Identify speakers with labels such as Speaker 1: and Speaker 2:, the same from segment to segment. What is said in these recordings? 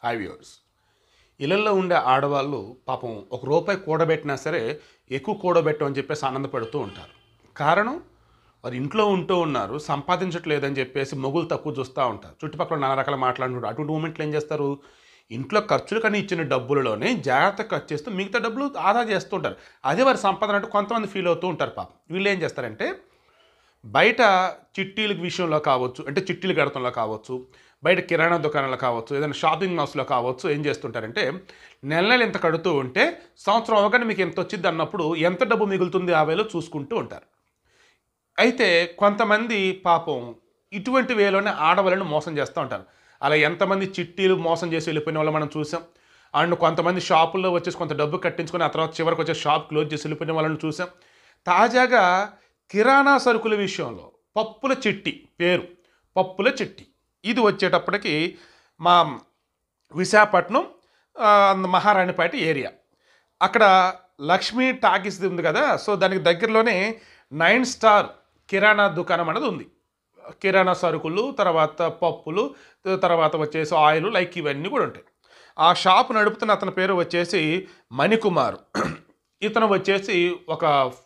Speaker 1: Hi viewers ఇళ్ళల్లో ఉండే ఆడవాళ్ళు పాపం ఒక రూపాయి కూడబెట్టినా సరే ఎక్కువ కూడబెట్టమని చెప్పేసి ఆనందపడుతూ ఉంటారు కారణం వారు ఇంట్లో ఉంటూ ఉన్నారు సంపాదించట్లేదని చెప్పేసి మొగులు తక్కువ చూస్తూ ఉంటారు చుట్టుపక్కల నానా రకాల మాట్లాడుతుంటారు అటువంటి మూమెంట్లు ఏం చేస్తారు ఇంట్లో ఖర్చులు కానీ ఇచ్చిన డబ్బులలోనే జాగ్రత్త ఖర్చు చేస్తూ మిగతా డబ్బులు ఆదా చేస్తూ ఉంటారు అదే వారి సంపాదన అంటే కొంతమంది ఫీల్ అవుతూ ఉంటారు పాపం వీళ్ళు ఏం చేస్తారంటే బయట చిట్టీల విషయంలో కావచ్చు అంటే చిట్టీలు కడతంలో కావచ్చు బయట కిరాణా దుకాణాలు కావచ్చు ఏదైనా షాపింగ్ మాల్స్లో కావచ్చు ఏం చేస్తుంటారంటే నెల నెల ఇంత కడుతూ ఉంటే సంవత్సరం అవగానే మీకు ఎంత వచ్చింది అన్నప్పుడు ఎంత డబ్బు మిగులుతుంది ఆ వేలో చూసుకుంటూ ఉంటారు అయితే కొంతమంది పాపం ఇటువంటి వేలోనే ఆడవాళ్ళని మోసం చేస్తూ ఉంటారు అలా ఎంతమంది చిట్టీలు మోసం చేసి వెళ్ళిపోయిన వాళ్ళు మనం చూసాం అండ్ కొంతమంది షాపుల్లో వచ్చేసి కొంత డబ్బు కట్టించుకొని ఆ తర్వాత చివరికి వచ్చే షాప్ క్లోజ్ చేసి వెళ్ళిపోయిన వాళ్ళని చూసాం తాజాగా కిరాణా సరుకుల విషయంలో పప్పుల చిట్టి పేరు పప్పుల చిట్టి ఇది వచ్చేటప్పటికి మా విశాఖపట్నం ఆ, మహారాణిపేట ఏరియా అక్కడ లక్ష్మీ టాకీస్ ఉంది కదా సో దానికి దగ్గరలోనే నైన్ స్టార్ కిరాణా దుకాణం అనేది ఉంది కిరాణా సరుకులు తర్వాత పప్పులు తర్వాత వచ్చేసి ఆయిల్ లైక్ ఇవన్నీ కూడా ఉంటాయి ఆ షాప్ నడుపుతున్న అతని పేరు వచ్చేసి మణికుమార్ ఇతను వచ్చేసి ఒక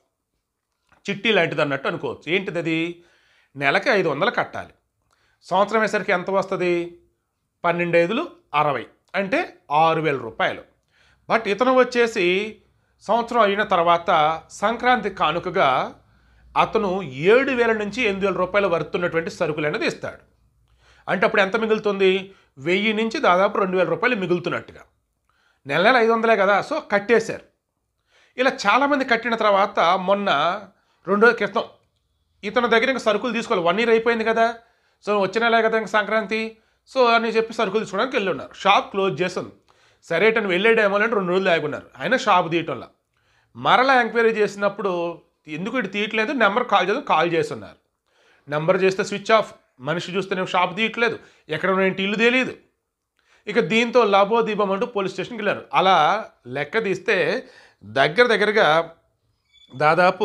Speaker 1: చిట్టి లాంటిది అన్నట్టు అనుకోవచ్చు ఏంటిది అది నెలకి ఐదు వందలు కట్టాలి సంవత్సరం వేసరికి ఎంత వస్తుంది పన్నెండు ఐదులు అరవై అంటే ఆరు వేల రూపాయలు బట్ ఇతను వచ్చేసి సంవత్సరం అయిన తర్వాత సంక్రాంతి కానుకగా అతను ఏడు వేల నుంచి ఎనిమిది వేల రూపాయలు వర్తున్నటువంటి సరుకులు అనేది ఇస్తాడు అంటే అప్పుడు ఎంత మిగులుతుంది వెయ్యి నుంచి దాదాపు రెండు వేల రూపాయలు మిగులుతున్నట్టుగా నెల నెల ఐదు వందలే కదా సో కట్టేశారు ఇలా చాలామంది కట్టిన తర్వాత మొన్న రెండు రోజుల క్రితం ఇతని దగ్గర ఇంకా సరుకులు తీసుకోవాలి వన్ ఇయర్ అయిపోయింది కదా సో వచ్చిన నెలే కదా ఇంకా సంక్రాంతి సో అని చెప్పి సరుకులు తీసుకోవడానికి వెళ్ళి ఉన్నారు షాప్ క్లోజ్ చేసింది సరే ఇతను వెళ్ళేడేమో అని రెండు రోజులు ఆగున్నారు ఆయన షాప్ తీయటంలో మరలా ఎంక్వైరీ చేసినప్పుడు ఎందుకు ఇటు తీయట్లేదు నెంబర్ కాల్ చేద్దాం కాల్ చేస్తున్నారు నెంబర్ చేస్తే స్విచ్ ఆఫ్ మనిషి చూస్తే నేను షాప్ తీయట్లేదు ఎక్కడ ఏంటి ఇల్లు తెలియదు ఇక దీంతో లాభో దీపం అంటూ పోలీస్ స్టేషన్కి వెళ్ళారు అలా లెక్క తీస్తే దగ్గర దగ్గరగా దాదాపు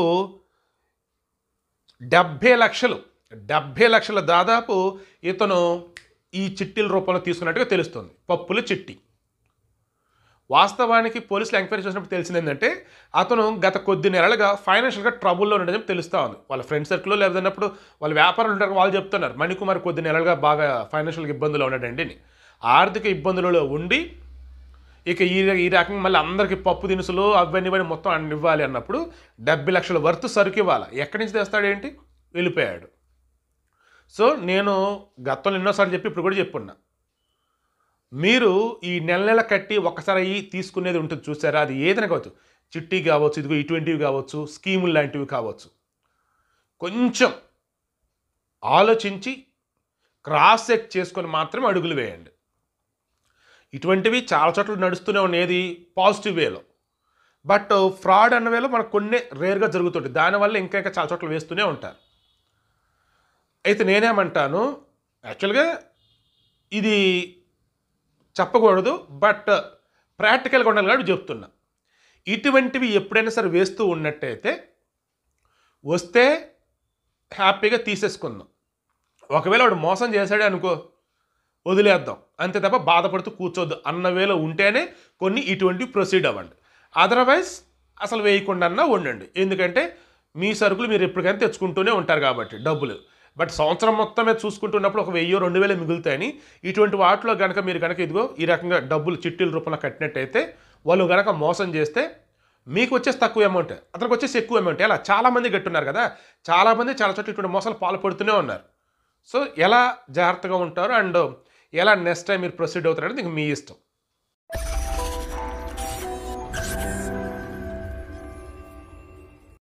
Speaker 1: డెబ్భై లక్షలు డెబ్భై లక్షల దాదాపు ఇతను ఈ చిట్టీల రూపంలో తీసుకున్నట్టుగా తెలుస్తుంది పప్పుల చిట్టి వాస్తవానికి పోలీసులు ఎంక్వైరీ చేసినప్పుడు తెలిసింది ఏంటంటే అతను గత కొద్ది నెలలుగా ఫైనాన్షియల్గా ట్రబుల్లో ఉండడం తెలుస్తూ ఉంది వాళ్ళ ఫ్రెండ్ సర్కిల్లో లేదన్నప్పుడు వాళ్ళ వ్యాపారులు ఉంటారు వాళ్ళు చెప్తున్నారు మణికుమార్ కొద్ది నెలలుగా బాగా ఫైనాన్షియల్ ఇబ్బందులు ఉన్నాడండి అని. ఆర్థిక ఇబ్బందులలో ఉండి ఇక ఈ ఈ రకంగా మళ్ళీ అందరికీ పప్పు దినుసులు అవన్నీ ఇవన్నీ మొత్తం అన్ని ఇవ్వాలి అన్నప్పుడు డెబ్బై లక్షల వర్త్ సరుకు ఇవ్వాలి ఎక్కడి నుంచి తెస్తాడేంటి వెళ్ళిపోయాడు సో నేను గతంలో ఎన్నోసార్లు చెప్పి ఇప్పుడు కూడా చెప్పున్నా మీరు ఈ నెల నెల కట్టి ఒక్కసారి అయ్యి తీసుకునేది ఉంటుంది చూసారా అది ఏదైనా కావచ్చు చిట్టి కావచ్చు ఇదిగో ఇటువంటివి కావచ్చు స్కీములు లాంటివి కావచ్చు కొంచెం ఆలోచించి క్రాస్ చెక్ చేసుకొని మాత్రమే అడుగులు వేయండి ఇటువంటివి చాలా చోట్ల నడుస్తూనే ఉండేది పాజిటివ్ వేలో బట్ ఫ్రాడ్ అన్న వేలో మనకు కొన్ని రేర్గా జరుగుతుంటుంది దానివల్ల ఇంకా ఇంకా చాలా చోట్ల వేస్తూనే ఉంటారు అయితే నేనేమంటాను యాక్చువల్గా ఇది చెప్పకూడదు బట్ ప్రాక్టికల్గా ఉండాలి కాబట్టి చెప్తున్నా ఇటువంటివి ఎప్పుడైనా సరే వేస్తూ ఉన్నట్టయితే వస్తే హ్యాపీగా తీసేసుకుందాం ఒకవేళ వాడు మోసం చేశాడే అనుకో వదిలేద్దాం అంతే తప్ప బాధపడుతూ కూర్చోద్దు అన్న వేళ ఉంటేనే కొన్ని ఇటువంటి ప్రొసీడ్ అవ్వండి అదర్వైజ్ అసలు వేయకుండా ఉండండి ఎందుకంటే మీ సరుకులు మీరు ఎప్పటికైనా తెచ్చుకుంటూనే ఉంటారు కాబట్టి డబ్బులు బట్ సంవత్సరం మొత్తమే చూసుకుంటున్నప్పుడు ఒక వెయ్యో రెండు వేలు మిగులుతాయని ఇటువంటి వాటిలో కనుక మీరు కనుక ఇదిగో ఈ రకంగా డబ్బులు చిట్టీల రూపంలో కట్టినట్టయితే వాళ్ళు కనుక మోసం చేస్తే మీకు వచ్చేసి తక్కువ అమౌంట్ అతనికి వచ్చేసి ఎక్కువ అమౌంట్ అలా చాలామంది గట్టున్నారు కదా చాలామంది చాలా చోట్ల ఇటువంటి మోసాలు పాల్పడుతూనే ఉన్నారు సో ఎలా జాగ్రత్తగా ఉంటారు అండ్ ఎలా నెక్స్ట్ టైం మీరు ప్రొసీడ్ అవుతారనేది ఇంక మీ ఇష్టం